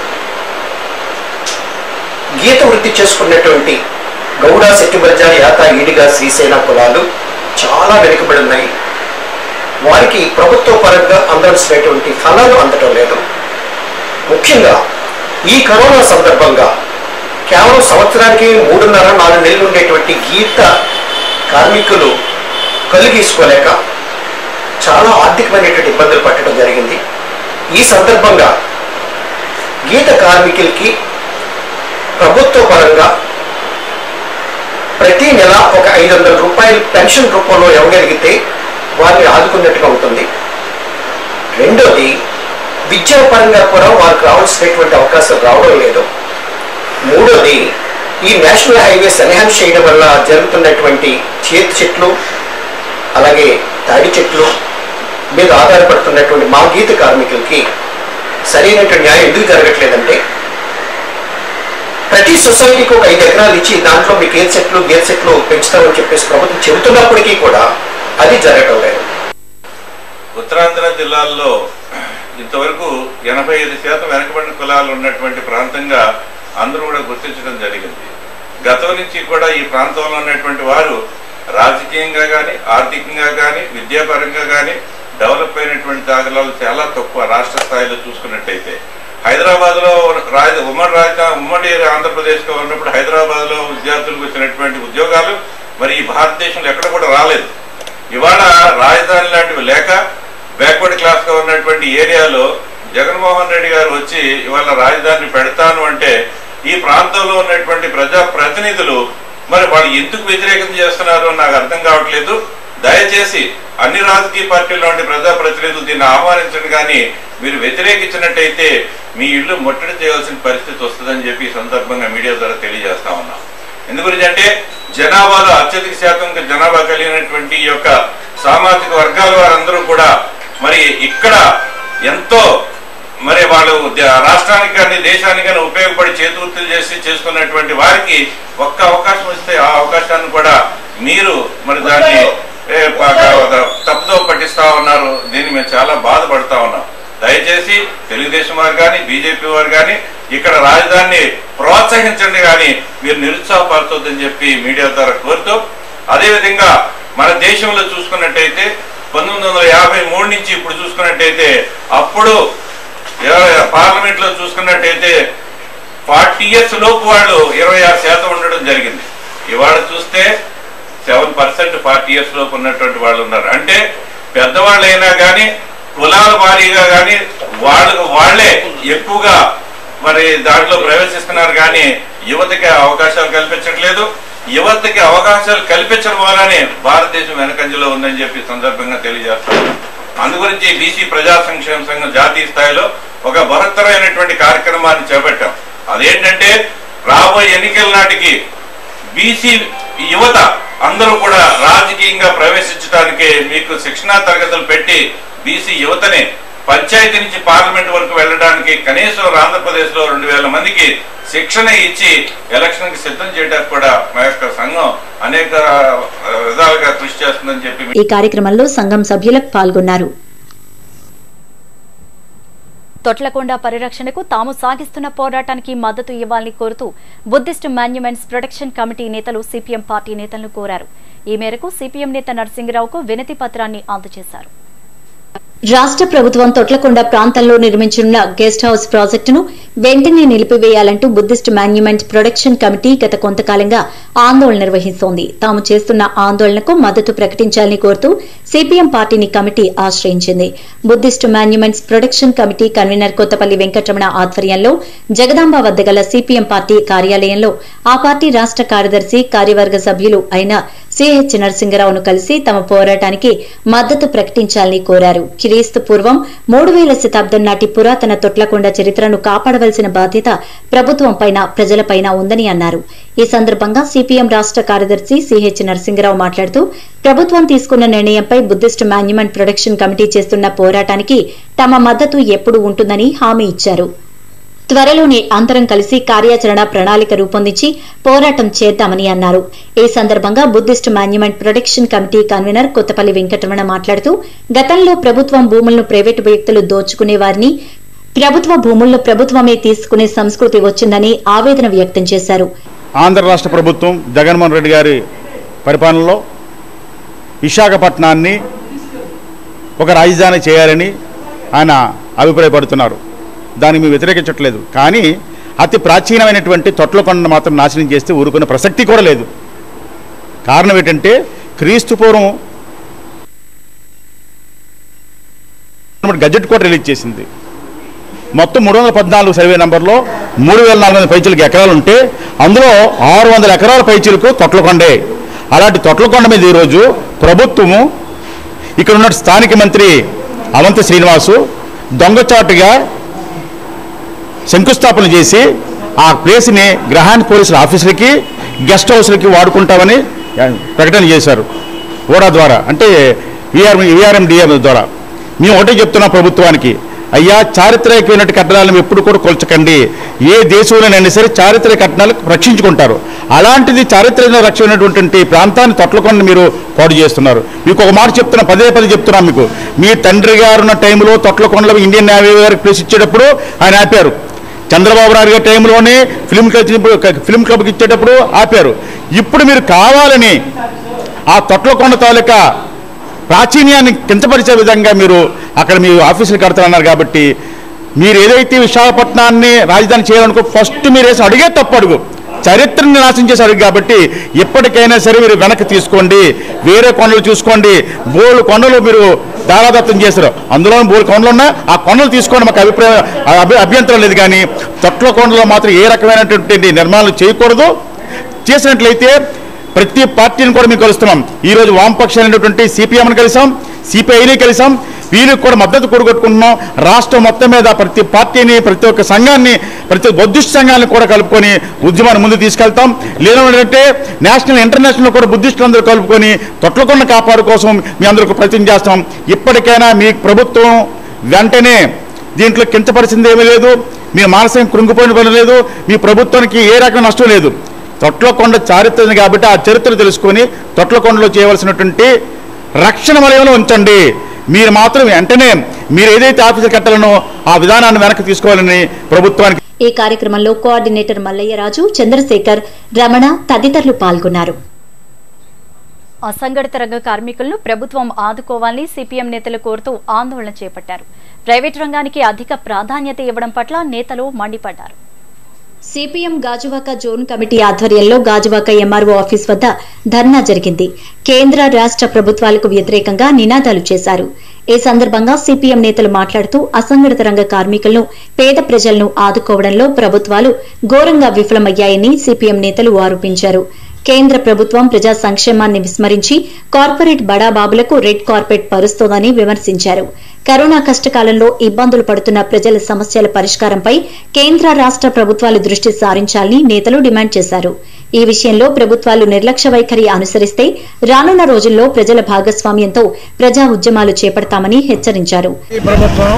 Speaker 7: గీత వృత్తి చేసుకున్నటువంటి గౌడ శెట్టిబర్జ యాత ఈడిగా శ్రీశైల కులాలు చాలా వెనుకబడి ఉన్నాయి వారికి ప్రభుత్వ పరంగా అందాల్సినటువంటి ఫలాలు అందటం లేదు ముఖ్యంగా ఈ కరోనా సందర్భంగా కేవలం సంవత్సరానికి మూడున్నర నాలుగు నెలలు ఉండేటువంటి గీత కార్మికులు కళ్ళు గీసుకోలేక చాలా ఆర్థికమైనటువంటి ఇబ్బందులు పట్టడం జరిగింది ఈ సందర్భంగా గీత కార్మికులకి ప్రభుత్వ పరంగా ప్రతి నెల ఒక ఐదు వందల రూపాయలు పెన్షన్ రూపంలో ఇవ్వగలిగితే వారిని ఆదుకున్నట్టుగా ఉంటుంది రెండోది విద్యా పరంగా కూడా వారికి రావాల్సినటువంటి అవకాశం రావడం లేదు మూడోది ఈ నేషనల్ హైవేస్ ఎన్హాన్స్ చేయడం వల్ల జరుగుతున్నటువంటి చేతి చెట్లు అలాగే తాడి చెట్లు మీద ఆధారపడుతున్నటువంటి మా గీత కార్మికులకి సరైనటువంటి న్యాయం ఎందుకు జరగట్లేదంటే ప్రతి సొసైటీకి ఒక ఐదు ఎకరాలు ఇచ్చి దాంట్లో మీకు గేర్ చెట్లు గేర్ చెట్లు పెంచుతామని చెప్పేసి ప్రభుత్వం చెబుతున్నప్పటికీ కూడా అది జరగటం లేదు
Speaker 8: ఉత్తరాంధ్ర జిల్లాల్లో ఇంతవరకు ఎనభై ఐదు శాతం వెనకబడిన కులాలు ఉన్నటువంటి ప్రాంతంగా అందరూ కూడా గుర్తించడం జరిగింది గతం నుంచి కూడా ఈ ప్రాంతంలో ఉన్నటువంటి వారు రాజకీయంగా కానీ ఆర్థికంగా కానీ విద్యాపరంగా కానీ డెవలప్ అయినటువంటి దాఖలాలు చాలా తక్కువ రాష్ట్ర స్థాయిలో చూసుకున్నట్టయితే హైదరాబాద్ లో రాజ ఉమ్మడి రాజధాని ఉమ్మడి ఆంధ్రప్రదేశ్ లో ఉన్నప్పుడు హైదరాబాద్ లో విద్యార్థులకు వచ్చినటువంటి ఉద్యోగాలు మరి ఈ భారతదేశంలో ఎక్కడ కూడా రాలేదు ఇవాళ రాజధాని లాంటివి లేక బ్యాక్వర్డ్ క్లాస్ గా ఉన్నటువంటి ఏరియాలో జగన్మోహన్ రెడ్డి గారు వచ్చి ఇవాళ రాజధాని పెడతాను అంటే ఈ ప్రాంతంలో ఉన్నటువంటి ప్రజా ప్రతినిధులు మరి వాళ్ళు ఎందుకు వ్యతిరేకత చేస్తున్నారో నాకు అర్థం కావట్లేదు దయచేసి అన్ని రాజకీయ పార్టీల్లోని ప్రజా ప్రతినిధులు దీన్ని ఆహ్వానించండి కానీ మీరు వ్యతిరేకించినట్టయితే మీ ఇల్లు ముట్టడి చేయాల్సిన పరిస్థితి వస్తుందని చెప్పి ఈ సందర్భంగా మీడియా ద్వారా తెలియజేస్తా ఉన్నాం ఎందుగురించి అంటే జనాభాలో అత్యధిక శాతం జనాభా కలిగినటువంటి ఈ యొక్క సామాజిక వర్గాల వారందరూ కూడా మరి ఇక్కడ ఎంతో మరి వాళ్ళు ద- రాష్ట్రానికి కానీ దేశానికి కానీ ఉపయోగపడి చేతివృత్తులు చేసి చేసుకున్నటువంటి వారికి ఒక్క అవకాశం ఇస్తే ఆ అవకాశాన్ని కూడా మీరు మరి దాన్ని ఏ, ప- క- తప్పుదో పట్టిస్తా ఉన్నారు దీన్ని మేము చాలా బాధపడతా ఉన్నాం దయచేసి తెలుగుదేశం వారు కానీ బీజేపీ వారు కానీ ఇక్కడ రాజధానిని ప్రోత్సహించండి కానీ మీరు నిరుత్సాహపరచొద్దని చెప్పి మీడియా ద్వారా కోరుతూ అదేవిధంగా మన దేశంలో చూసుకున్నట్టయితే పంతొమ్మిది వందల యాభై మూడు నుంచి ఇప్పుడు చూసుకున్నట్టయితే అప్పుడు పార్లమెంట్ లో చూసుకున్నట్టయితే ఫార్టీ ఇయర్స్ లోపు వాళ్ళు ఇరవై ఆరు శాతం ఉండడం జరిగింది ఇవాళ చూస్తే సెవెన్ పర్సెంట్ ఫార్టీ ఇయర్స్ లోపు ఉన్నటువంటి వాళ్ళు ఉన్నారు అంటే పెద్దవాళ్ళు అయినా కానీ కులాల వారీగా కానీ వాళ్ళకు వాళ్ళే ఎక్కువగా మరి దాంట్లో ప్రవేశిస్తున్నారు కానీ యువతకి అవకాశాలు కల్పించట్లేదు యువతకి అవకాశాలు కల్పించడం వల్లనే భారతదేశం వెనకంజలో ఉందని చెప్పి ఈ సందర్భంగా తెలియజేస్తాను అందుగురించి బీసీ ప్రజా సంక్షేమ సంఘం జాతీయ స్థాయిలో ఒక బృహత్తరమైనటువంటి కార్యక్రమాన్ని చేపట్టాం అదేంటంటే రాబోయే ఎన్నికల నాటికి బీసీ యువత అందరూ కూడా రాజకీయంగా ప్రవేశించడానికి మీకు శిక్షణా తరగతులు పెట్టి బీసీ యువతని పంచాయతీ నుంచి పార్లమెంట్ వరకు వెళ్ళడానికి కనీసం ఆంధ్రప్రదేశ్ లో రెండు వేల మందికి శిక్షణ ఇచ్చి ఎలక్షన్ కి సిద్ధం చేయడానికి కూడా మా యొక్క సంఘం అనేక ఆ, విధాలుగా కృషి చేస్తుందని చెప్పి
Speaker 2: ఈ కార్యక్రమంలో సంఘం సభ్యులకు పాల్గొన్నారు
Speaker 1: తొట్లకొండ పరిరక్షణకు తాము సాగిస్తున్న పోరాటానికి మద్దతు ఇవ్వాలని కోరుతూ బుద్ధిస్ట్ మాన్యుమెంట్స్ ప్రొటెక్షన్ కమిటీ నేతలు సిపిఎం పార్టీ నేతలను కోరారు ఈ మేరకు సిపిఎం నేత నరసింహరావుకు వినతి పత్రాన్ని అందజేశారు
Speaker 2: రాష్ట్ర ప్రభుత్వం తొట్లకొండ ప్రాంతంలో నిర్మించనున్న గెస్ట్ హౌస్ ప్రాజెక్టును వెంటనే నిలిపివేయాలంటూ బుద్ధిస్ట్ మాన్యుమెంట్ ప్రొడక్షన్ కమిటీ గత కొంతకాలంగా ఆందోళన నిర్వహిస్తోంది తాము చేస్తున్న ఆందోళనకు మద్దతు ప్రకటించాలని కోరుతూ సిపిఎం పార్టీని కమిటీ ఆశ్రయించింది Buddhist monuments production committee convener Kothapalli Venkataramana ఆధ్వర్యంలో జగదాంబ వద్ద గల సిపిఎం పార్టీ కార్యాలయంలో ఆ పార్టీ రాష్ట్ర కార్యదర్శి కార్యవర్గ సభ్యులు అయిన సిహెచ్ నరసింగరావును కలిసి తమ పోరాటానికి మద్దతు ప్రకటించాలని కోరారు క్రీస్తు పూర్వం మూడు వేల శతాబ్దం నాటి పురాతన తొట్లకొండ చరిత్రను కాపాడవలసిన చేయవలసిన బాధ్యత ప్రభుత్వం పైన ప్రజలపైన ఉందని అన్నారు ఈ సందర్భంగా సిపిఎం రాష్ట కార్యదర్శి సిహెచ్ నరసింగరావు మాట్లాడుతూ ప్రభుత్వం తీసుకున్న నిర్ణయంపై బుద్ధిస్ట్ మాన్యుమెంట్ ప్రొడక్షన్ కమిటీ చేస్తున్న పోరాటానికి తమ మద్దతు ఎప్పుడు ఉంటుందని హామీ ఇచ్చారు త్వరలోనే అందరం కలిసి కార్యాచరణ ప్రణాళిక రూపొందించి పోరాటం చేద్దామని అన్నారు ఈ సందర్భంగా Buddhist monument protection committee convener Kothapalli Venkataramana మాట్లాడుతూ గతంలో ప్రభుత్వం భూములను ప్రైవేటు వ్యక్తులు దోచుకునే వారిని ప్రభుత్వ భూములను ప్రభుత్వమే తీసుకునే సంస్కృతి వచ్చిందని ఆవేదన వ్యక్తం చేశారు
Speaker 9: ఆంధ్ర రాష్ట్ర ప్రభుత్వం జగన్మోహన్ రెడ్డి గారి పరిపాలనలో విశాఖపట్నాన్ని ఒక రాజధాని చేయాలని ఆయన అభిప్రాయపడుతున్నారు దాన్ని మేము వ్యతిరేకించట్లేదు కానీ అతి ప్రాచీనమైనటువంటి తొట్లకొండను మాత్రం నాశనం చేస్తే ఊరుకునే ప్రసక్తి కూడా లేదు కారణం ఏంటంటే క్రీస్తు పూర్వం గజెట్ కూడా రిలీజ్ చేసింది మొత్తం మూడు వందల పద్నాలుగు సర్వే నంబర్లో మూడు వేల నాలుగు వందల పైచీలకు ఎకరాలు ఉంటే అందులో ఆరు వందల ఎకరాల పైచీలకు తొట్లకొండే అలాంటి తొట్లకొండ మీద ఈరోజు ప్రభుత్వము ఇక్కడ ఉన్న స్థానిక మంత్రి అవంతి శ్రీనివాసు దొంగచాటుగా శంకుస్థాపన చేసి ఆ ప్లేస్ని గ్రహాన్ పోలీసుల ఆఫీసులకి గెస్ట్ హౌస్లకి వాడుకుంటామని ప్రకటన చేశారు ఓడా ద్వారా అంటే విఆర్ విఆర్ఎం డిఎం ద్వారా మేము ఒకటే చెప్తున్నాం ప్రభుత్వానికి అయ్యా చారిత్రకమైన కట్టడాలను ఎప్పుడు కూడా కొల్చకండి ఏ దేశంలోనైనా సరే చారిత్రక కట్టడాలు రక్షించుకుంటారు అలాంటిది చారిత్రక రక్షణటువంటి ప్రాంతాన్ని తొట్లకొని మీరు పాడు చేస్తున్నారు మీకు ఒక మాట చెప్తున్నా పదే పదే చెప్తున్నాం మీకు మీ తండ్రి గారు ఉన్న టైంలో తొట్లకొండలో ఇండియన్ నేవీ గారికి ప్లేస్ ఇచ్చేటప్పుడు ఆయన ఆపారు చంద్రబాబు నాయుడు గారి టైంలోనే ఫిల్మ్ క్లబ్ ఫిల్మ్ క్లబ్కి ఇచ్చేటప్పుడు ఆపారు ఇప్పుడు మీరు కావాలని ఆ తొట్లకొండ తాలూకా ప్రాచీన్యాన్ని కించపరిచే విధంగా మీరు అక్కడ మీ ఆఫీసులు కడతారన్నారు కాబట్టి మీరు ఏదైతే విశాఖపట్నాన్ని రాజధాని చేయాలనుకో ఫస్ట్ మీరు వేసిన అడిగే తప్పు అడుగు చరిత్రని నాశనం చేసి అడుగు కాబట్టి ఎప్పటికైనా సరే మీరు వెనక్కి తీసుకోండి వేరే కొండలు చూసుకోండి బోళ్ళు కొండలు మీరు దారాదత్తం చేశారు అందులో బోళ్ళు కొండలు ఉన్నా ఆ కొండలు తీసుకోండి మాకు అభిప్రాయం అభి- అభ్యంతరం లేదు కానీ తొట్ల కొండలో మాత్రం ఏ రకమైనటువంటి నిర్మాణాలు చేయకూడదు చేసినట్లయితే ప్రతి పార్టీని కూడా మేము కలుస్తున్నాం ఈ రోజు వామపక్షమైనటువంటి సిపిఎంని కలిసాం సిపిఐని కలిసాం వీళ్ళకి కూడా మద్దతు కూడగొట్టుకుంటున్నాం రాష్ట్రం మొత్తం మీద ప్రతి పార్టీని ప్రతి ఒక్క సంఘాన్ని ప్రతి బుద్ధిస్ట్ సంఘాన్ని కూడా కలుపుకొని ఉద్యమాన్ని ముందు తీసుకెళ్తాం లేదంటే నేషనల్ ఇంటర్నేషనల్ కూడా బుద్ధిస్టులందరూ కలుపుకొని తొట్లకొండ కాపాడు కోసం మీ అందరికీ ప్రయత్నం చేస్తాం ఇప్పటికైనా మీ ప్రభుత్వం వెంటనే దీంట్లో కించపరిచింది ఏమీ లేదు మీ మానసిక కృంగిపోయిన పని లేదు మీ ప్రభుత్వానికి ఏ రకమైన నష్టం లేదు తొట్లకొండ చారిత్రని కాబట్టి ఆ చరిత్ర తెలుసుకొని తొట్లకొండలో చేయవలసినటువంటి రక్షణ వలయంలో ఉంచండి మీరు మాత్రం వెంటనే మీరు ఏదైతే ఆఫీసులు కట్టాలనో ఆ విధానాన్ని వెనక్కి తీసుకోవాలని ప్రభుత్వానికి
Speaker 2: ఈ కార్యక్రమంలో కోఆర్డినేటర్ మల్లయ్యరాజు చంద్రశేఖర్ రమణ తదితరులు పాల్గొన్నారు
Speaker 1: అసంఘటిత రంగ కార్మికులను ప్రభుత్వం ఆదుకోవాలని సిపిఎం నేతలు కోరుతూ ఆందోళన చేపట్టారు ప్రైవేటు రంగానికి అధిక ప్రాధాన్యత ఇవ్వడం పట్ల నేతలు మండిపడ్డారు
Speaker 2: సిపిఎం గాజువాక జోన్ కమిటీ ఆధ్వర్యంలో గాజువాక ఎంఆర్ఓ ఆఫీస్ వద్ద ధర్నా జరిగింది కేంద్ర రాష్ట్ర ప్రభుత్వాలకు వ్యతిరేకంగా నినాదాలు చేశారు ఈ సందర్భంగా సిపిఎం నేతలు మాట్లాడుతూ అసంఘటిత రంగ కార్మికులను పేద ప్రజలను ఆదుకోవడంలో ప్రభుత్వాలు ఘోరంగా విఫలమయ్యాయని సిపిఎం నేతలు ఆరోపించారు కేంద్ర ప్రభుత్వం ప్రజా సంక్షేమాన్ని విస్మరించి కార్పొరేట్ బడాబాబులకు రెడ్ కార్పెట్ పరుస్తోందని విమర్శించారు కరోనా కష్టకాలంలో ఇబ్బందులు పడుతున్న ప్రజల సమస్యల పరిష్కారంపై కేంద్ర రాష్ట్ర ప్రభుత్వాలు దృష్టి సారించాలని నేతలు డిమాండ్ చేశారు ఈ విషయంలో ప్రభుత్వాలు నిర్లక్ష్య వైఖరి అనుసరిస్తే రానున్న రోజుల్లో ప్రజల భాగస్వామ్యంతో ప్రజా ఉద్యమాలు చేపడతామని హెచ్చరించారు
Speaker 6: ఈ ప్రభుత్వం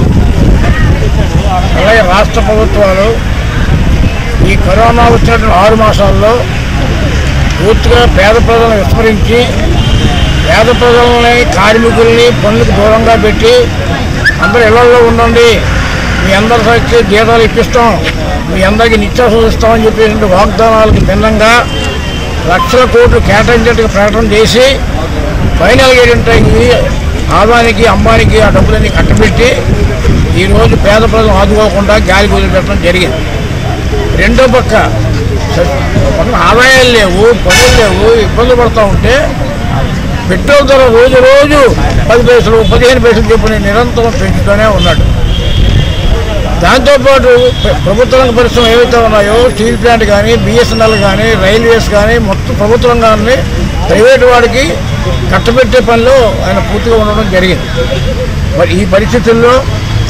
Speaker 6: అలాగే రాష్ట్ర ప్రభుత్వాలు ఈ కరోనా వచ్చినటువంటి ఆరు మాసాల్లో పూర్తిగా పేద ప్రజలను విస్మరించి పేద ప్రజలని కార్మికుల్ని పనులకు దూరంగా పెట్టి అందరూ ఇళ్లలో ఉండండి మీ అందరి వచ్చి జీతాలు ఇప్పిస్తాం మీ అందరికీ నిత్యావసరం ఇస్తామని చెప్పేటువంటి వాగ్దానాలకు భిన్నంగా లక్షల కోట్లు కేటాయించేట్టుగా ప్రకటన చేసి ఫైనల్గా ఏంటంటే ఈ ఆదానికి అంబానికి ఆ డబ్బులన్నీ కట్టబెట్టి ఈరోజు పేద ప్రజలు ఆదుకోకుండా గాలి వదిలిపెట్టడం జరిగింది రెండో పక్క స- ఒక పక్కన ఆదాయాలు లేవు పనులు లేవు ఇబ్బందులు పడుతూ ఉంటే పెట్రోల్ ధర రోజు రోజు పది పైసలు పదిహేను పైసలు చొప్పున నిరంతరం పెంచుతూనే ఉన్నాడు దాంతోపాటు ప్ర- ప్రభుత్వ రంగ పరిశ్రమలు ఏవైతే ఉన్నాయో స్టీల్ ప్లాంట్ కానీ బిఎస్ఎన్ఎల్ కానీ రైల్వేస్ కానీ మొత్తం ప్రభుత్వ రంగాన్ని ప్రైవేటు వాడికి కట్టబెట్టే పనిలో ఆయన పూర్తిగా ఉండడం జరిగింది మరి ఈ పరిస్థితుల్లో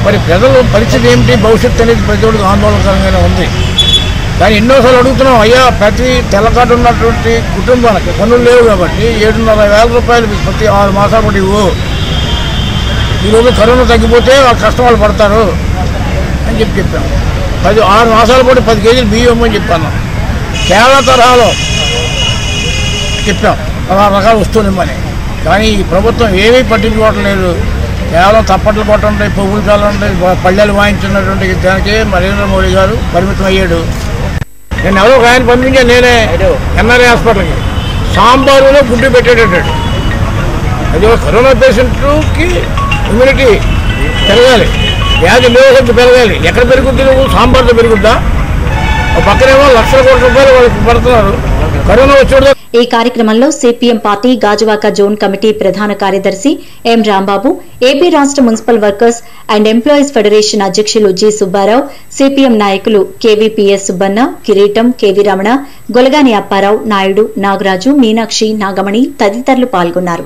Speaker 10: మరి ప్రజల పరిస్థితి ఏమిటి భవిష్యత్తు అనేది ప్రతి ఒక్కరికి ఆందోళనకరంగానే ఉంది కానీ ఎన్నోసార్లు అడుగుతున్నాం అయ్యా ప్రతి తెల్లకాటు ఉన్నటువంటి కుటుంబానికి పనులు లేవు కాబట్టి ఏడున్నర వేల రూపాయలు మీకు ప్రతి ఆరు మాసాల పాటు ఇవ్వు ఈరోజు కరోనా తగ్గిపోతే వాళ్ళ కష్టం వాళ్ళు పడతారు అని చెప్పి చెప్పాం పది ఆరు మాసాల పాటు పది కేజీలు బియ్యం ఇవ్వమని చెప్పాను కేరళ తరహాలో చెప్పాం పదహారు రకాలు వస్తున్నామని కానీ ఈ ప్రభుత్వం ఏమీ పట్టించుకోవటం లేదు కేవలం తప్పట్లు కొట్టండి పువ్వులు చల్లండి పళ్ళెలు వాయించున్నటువంటి దానికే నరేంద్ర మోడీ గారు పరిమితం అయ్యాడు నేను ఎవరో ఒక ఆయన పంపించాను నేనే ఎన్ఆర్ఐ హాస్పిటల్కి సాంబారులో గుడ్డు పెట్టేటట్టాడు అది ఒక కరోనా పేషెంట్కి ఇమ్యూనిటీ పెరగాలి వ్యాధి నిరోధక పెరగాలి ఎక్కడ పెరుగుద్ది నువ్వు సాంబార్తో పెరుగుద్దా ఒక పక్కనేమో లక్షల కోట్ల రూపాయలు వాళ్ళకి పడుతున్నారు కరోనా వచ్చేది
Speaker 2: ఈ కార్యక్రమంలో CPM party Gajuwaka zone committee ప్రధాన కార్యదర్శి ఎం రాంబాబు ఏపీ రాష్ట్ర municipal workers and employees federation అధ్యక్షులు జి సుబ్బారావు సిపిఎం నాయకులు కేవీపీఎస్ సుబ్బన్న కిరీటం కేవీ రమణ గొలగాని అప్పారావు నాయుడు నాగరాజు మీనాక్షి నాగమణి తదితరులు పాల్గొన్నారు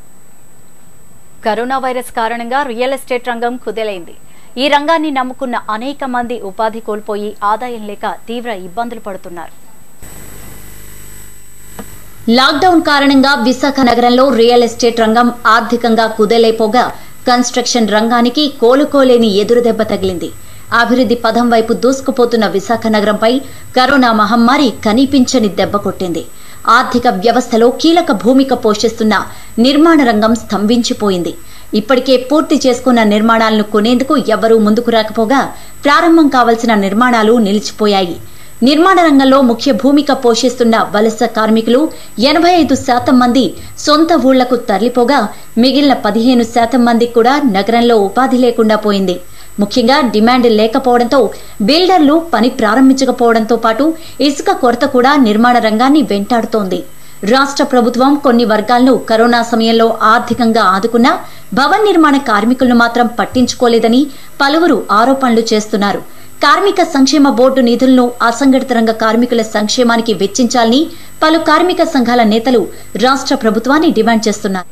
Speaker 1: కరోనా వైరస్ కారణంగా రియల్ ఎస్టేట్ రంగం కుదేలైంది ఈ రంగాన్ని నమ్ముకున్న అనేక మంది ఉపాధి కోల్పోయి ఆదాయం లేక తీవ్ర ఇబ్బందులు పడుతున్నారు
Speaker 2: లాక్డౌన్ కారణంగా విశాఖ నగరంలో రియల్ ఎస్టేట్ రంగం ఆర్థికంగా కుదేలైపోగా కన్స్ట్రక్షన్ రంగానికి కోలుకోలేని ఎదురుదెబ్బ తగిలింది అభివృద్ధి పదం వైపు దూసుకుపోతున్న విశాఖ నగరంపై కరోనా మహమ్మారి కనిపించని దెబ్బ కొట్టింది ఆర్థిక వ్యవస్థలో కీలక భూమిక పోషిస్తున్న నిర్మాణ రంగం స్తంభించిపోయింది ఇప్పటికే పూర్తి చేసుకున్న నిర్మాణాలను కొనేందుకు ఎవ్వరూ ముందుకు రాకపోగా ప్రారంభం కావలసిన నిర్మాణాలు నిలిచిపోయాయి నిర్మాణ రంగంలో ముఖ్య భూమిక పోషిస్తున్న వలస కార్మికులు ఎనభై ఐదు శాతం మంది సొంత ఊళ్లకు తరలిపోగా మిగిలిన పదిహేను శాతం మంది కూడా నగరంలో ఉపాధి లేకుండా పోయింది ముఖ్యంగా డిమాండ్ లేకపోవడంతో బిల్డర్లు పని ప్రారంభించకపోవడంతో పాటు ఇసుక కొరత కూడా నిర్మాణ రంగాన్ని వెంటాడుతోంది రాష్ట్ర ప్రభుత్వం కొన్ని వర్గాలను కరోనా సమయంలో ఆర్థికంగా ఆదుకున్నా భవన్ నిర్మాణ కార్మికులను మాత్రం పట్టించుకోలేదని పలువురు ఆరోపణలు చేస్తున్నారు కార్మిక సంక్షేమ బోర్డు నిధులను అసంఘటిత రంగ కార్మికుల సంక్షేమానికి వెచ్చించాలని పలు కార్మిక సంఘాల నేతలు రాష్ట్ర ప్రభుత్వాన్ని డిమాండ్ చేస్తున్నారు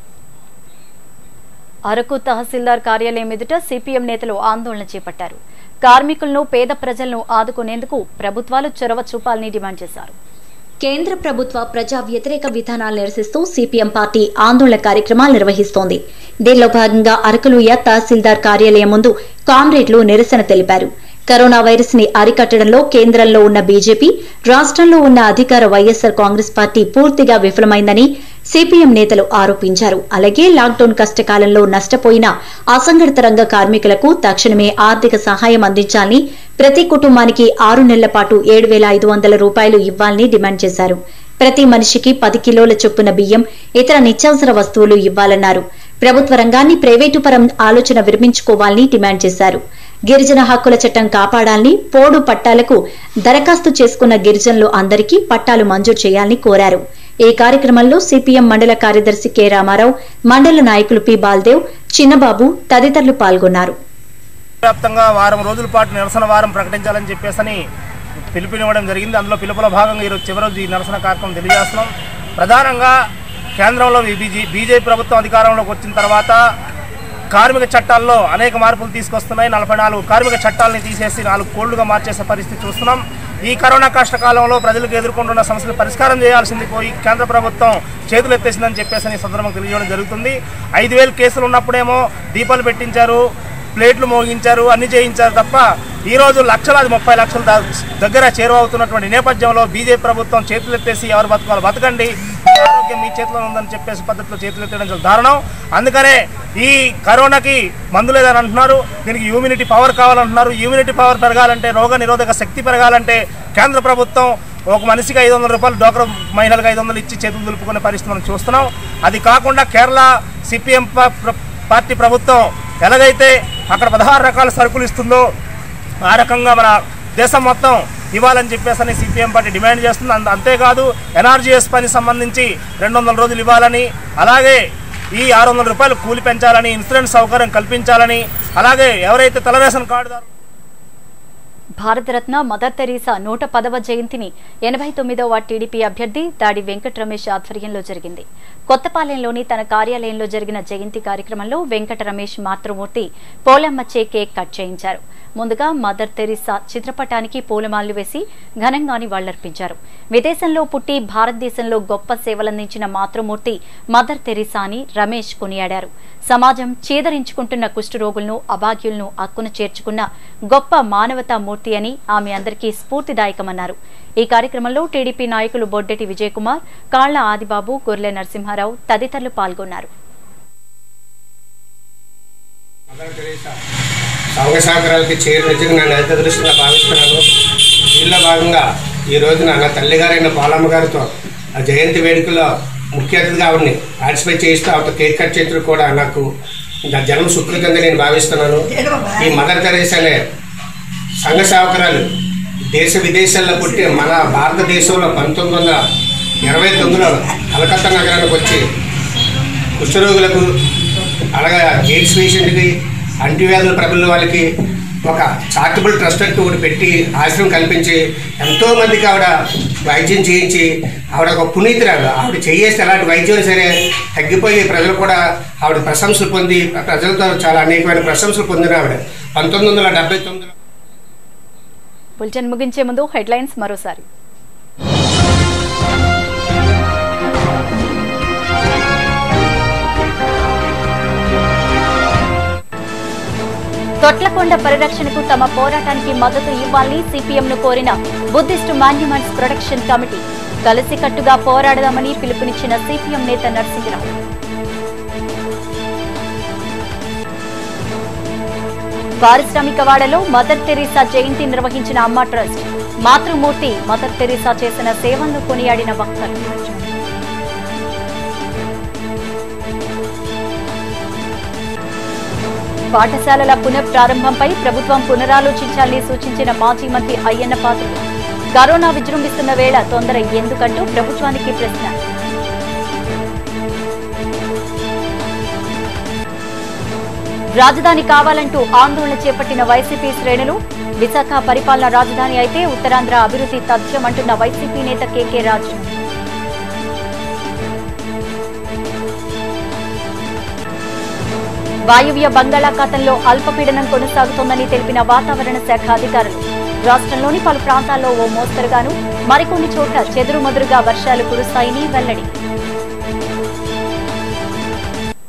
Speaker 1: అరకు తహసీల్దార్ కార్యాలయం ఎదుట సిపిఎం నేతలు ఆందోళన చేపట్టారు కార్మికులను పేద ప్రజలను ఆదుకునేందుకు ప్రభుత్వాలు చొరవ చూపాలని డిమాండ్ చేశారు
Speaker 2: కేంద్ర ప్రభుత్వ ప్రజా వ్యతిరేక విధానాలు నిరసిస్తూ సిపిఎం పార్టీ ఆందోళన కార్యక్రమాలు నిర్వహిస్తోంది దీనిలో భాగంగా అరకులోయ తహసీల్దార్ కార్యాలయం ముందు కామ్రేడ్లు నిరసన తెలిపారు కరోనా వైరస్ ని అరికట్టడంలో కేంద్రంలో ఉన్న బీజేపీ రాష్ట్రంలో ఉన్న అధికార వైఎస్సార్ కాంగ్రెస్ పార్టీ పూర్తిగా విఫలమైందని సిపిఎం నేతలు ఆరోపించారు అలాగే లాక్డౌన్ కష్టకాలంలో నష్టపోయిన అసంఘటిత రంగ కార్మికులకు తక్షణమే ఆర్థిక సహాయం అందించాలని ప్రతి కుటుంబానికి ఆరు నెలల పాటు ఏడు వేల ఐదు వందల రూపాయలు ఇవ్వాలని డిమాండ్ చేశారు ప్రతి మనిషికి పది కిలోల చొప్పున బియ్యం ఇతర నిత్యావసర వస్తువులు ఇవ్వాలన్నారు ప్రభుత్వ రంగాన్ని ప్రైవేటు పరం ఆలోచన విరమించుకోవాలని డిమాండ్ చేశారు గిరిజన హక్కుల చట్టం కాపాడాలని పోడు పట్టాలకు దరఖాస్తు చేసుకున్న గిరిజనులు అందరికీ పట్టాలు మంజూరు చేయాలని కోరారు ఈ కార్యక్రమంలో సిపిఎం మండల కార్యదర్శి కె రామారావు మండల నాయకులు పి బాల్దేవ్ చిన్నబాబు తదితరులు పాల్గొన్నారు
Speaker 11: వ్యాప్తంగా వారం రోజుల పాటు నిరసన వారం ప్రకటించాలని చెప్పేసి పిలుపునివ్వడం జరిగింది అందులో పిలుపుల భాగంగా ఈరోజు చివరి రోజు ఈ నిరసన కార్యక్రమం తెలియజేస్తున్నాం ప్రధానంగా కేంద్రంలో బీజీ బీజేపీ ప్రభుత్వం అధికారంలోకి వచ్చిన తర్వాత కార్మిక చట్టాల్లో అనేక మార్పులు తీసుకొస్తున్నాయి నలభై నాలుగు కార్మిక చట్టాలని తీసేసి నాలుగు కోళ్లుగా మార్చేసే పరిస్థితి చూస్తున్నాం ఈ కరోనా కష్టకాలంలో ప్రజలకు ఎదుర్కొంటున్న సమస్యలు పరిష్కారం చేయాల్సింది పోయి కేంద్ర ప్రభుత్వం చేతులు ఎత్తేసిందని చెప్పేసి ఈ సందర్భంగా తెలియజేయడం జరుగుతుంది ఐదు వేలు కేసులు ఉన్నప్పుడేమో దీపాలు పెట్టించారు ప్లేట్లు మోగించారు అన్ని చేయించారు తప్ప ఈ రోజు లక్షలాది ముప్పై లక్షల దా- దగ్గర చేరువవుతున్నటువంటి నేపథ్యంలో బీజేపీ ప్రభుత్వం చేతులు ఎత్తేసి ఎవరు బతకాలో బతకండి మీ ఆరోగ్యం మీ చేతిలో ఉందని చెప్పేసి పద్ధతిలో చేతులు ఎత్తడం చాలా దారుణం అందుకనే ఈ కరోనాకి మందు లేదని అంటున్నారు దీనికి ఇమ్యూనిటీ పవర్ కావాలంటున్నారు ఇమ్యూనిటీ పవర్ పెరగాలంటే రోగ నిరోధక శక్తి పెరగాలంటే కేంద్ర ప్రభుత్వం ఒక మనిషికి ఐదు వందల రూపాయలు డోక్రా మహిళలకు ఐదు వందలు ఇచ్చి చేతులు దులుపుకునే పరిస్థితి మనం చూస్తున్నాం అది కాకుండా కేరళ సిపిఎం పార్టీ ప్రభుత్వం ఎలాగైతే అక్కడ పదహారు రకాల సరుకులు ఇస్తుందో ఆ రకంగా మన దేశం మొత్తం ఇవ్వాలని చెప్పేసి సిపిఎం పార్టీ డిమాండ్ చేస్తుంది అంత అంతేకాదు ఎన్ఆర్జీఎస్ పని సంబంధించి రెండు వందల రోజులు ఇవ్వాలని అలాగే ఈ ఆరు వందల రూపాయలు కూలి పెంచాలని ఇన్సూరెన్స్ సౌకర్యం కల్పించాలని అలాగే ఎవరైతే తెల్ల రేషన్ కార్డుదారు
Speaker 1: భారతరత్న మదర్ తెరీసా నూట పదవ జయంతిని ఎనభై తొమ్మిదవ టీడీపీ అభ్యర్థి దాడి వెంకట రమేష్ ఆధ్వర్యంలో జరిగింది కొత్తపాలెంలోని తన కార్యాలయంలో జరిగిన జయంతి కార్యక్రమంలో వెంకట రమేష్ మాతృమూర్తి పోలమ్మచ్చే కేక్ కట్ చేయించారు ముందుగా మదర్ తెరీసా చిత్రపటానికి పూలమాలలు వేసి ఘనంగా నివాళులర్పించారు విదేశంలో పుట్టి భారతదేశంలో గొప్ప సేవలందించిన మాతృమూర్తి మదర్ తెరీసా అని రమేష్ కొనియాడారు సమాజం చీదరించుకుంటున్న కుష్ఠరోగులను అభాగ్యులను అక్కున చేర్చుకున్న గొప్ప మానవతా మూర్తి అని ఆమె అందరికీ స్ఫూర్తిదాయకమన్నారు ఈ కార్యక్రమంలో టీడీపీ నాయకులు బొడ్డెటి విజయకుమార్ కాళ్ల ఆదిబాబు గొర్లె నరసింహారావు తదితరులు పాల్గొన్నారు
Speaker 12: సంఘ సహకారాలకి చేరు నిజంగా నేను ఎంత దృష్టిగా భావిస్తున్నాను దీనిలో భాగంగా ఈ రోజున నా తల్లిగారైన పాలమ్మ గారితో ఆ జయంతి వేడుకలో ముఖ్య అతిథిగా ఆవిడని పార్టిసిపేట్ చేస్తూ ఆవిడ కేక్ కట్ చేతులు కూడా నాకు నా జన్మ సుకృతంగా నేను భావిస్తున్నాను ఈ మదర్ తెరేసానే సంఘ సేవకురాలు దేశ విదేశాల్లో పుట్టి మన భారతదేశంలో పంతొమ్మిది వందల ఇరవై తొమ్మిదిలో కలకత్తా నగరానికి వచ్చి కుష్ఠరోగులకు అలాగే ఎయిడ్స్ పేషెంట్కి అంటువ్యాధుల ప్రబలిన వాళ్ళకి ఒక చారిటబుల్ ట్రస్ట్ అంటూ ఒకటి పెట్టి ఆశ్రమం కల్పించి ఎంతో మందికి ఆవిడ వైద్యం చేయించి ఆవిడ ఒక పునీతురాలు ఆవిడ చేయేస్తే ఎలాంటి వైద్యం సరే తగ్గిపోయి ప్రజలు కూడా ఆవిడ ప్రశంసలు పొంది ప్రజలతో చాలా అనేకమైన ప్రశంసలు పొందిన ఆవిడ పంతొమ్మిది వందల డెబ్బై తొమ్మిదిలో
Speaker 1: బులెటిన్ ముగించే ముందు హెడ్లైన్స్ మరోసారి తొట్లకొండ పరిరక్షణకు తమ పోరాటానికి మద్దతు ఇవ్వాలని సిపిఎంను కోరిన బుద్ధిస్ట్ మాన్యుమెంట్స్ ప్రొటెక్షన్ కమిటీ కలిసికట్టుగా పోరాడదామని పిలుపునిచ్చిన సిపిఎం నేత నరసింహరావు పారిశ్రామికవాడలో మదర్ తెరీసా జయంతి నిర్వహించిన అమ్మ ట్రస్ట్ మాతృమూర్తి మదర్ తెరీసా చేసిన సేవలను కొనియాడిన వక్తలు పాఠశాలల పునఃప్రారంభంపై ప్రభుత్వం పునరాలోచించాలని సూచించిన మాజీ మంత్రి అయ్యన్న పాత్రుడు కరోనా విజృంభిస్తున్న వేళ తొందర ఎందుకంటూ ప్రభుత్వానికి ప్రశ్న రాజధాని కావాలంటూ ఆందోళన చేపట్టిన వైసీపీ శ్రేణులు విశాఖ పరిపాలన రాజధాని అయితే ఉత్తరాంధ్ర అభివృద్ధి తథ్యమంటున్న వైసీపీ నేత కేకే రాజు వాయువ్య బంగాళాఖాతంలో అల్పపీడనం కొనసాగుతోందని తెలిపిన వాతావరణ శాఖ అధికారులు రాష్ట్రంలోని పలు ప్రాంతాల్లో ఓ మోస్తరుగాను మరికొన్ని చోట్ల చెదురుమదురుగా వర్షాలు కురుస్తాయని వెల్లడి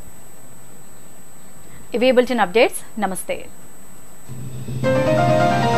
Speaker 1: ఇవి బులెటిన్ అప్డేట్స్ నమస్తే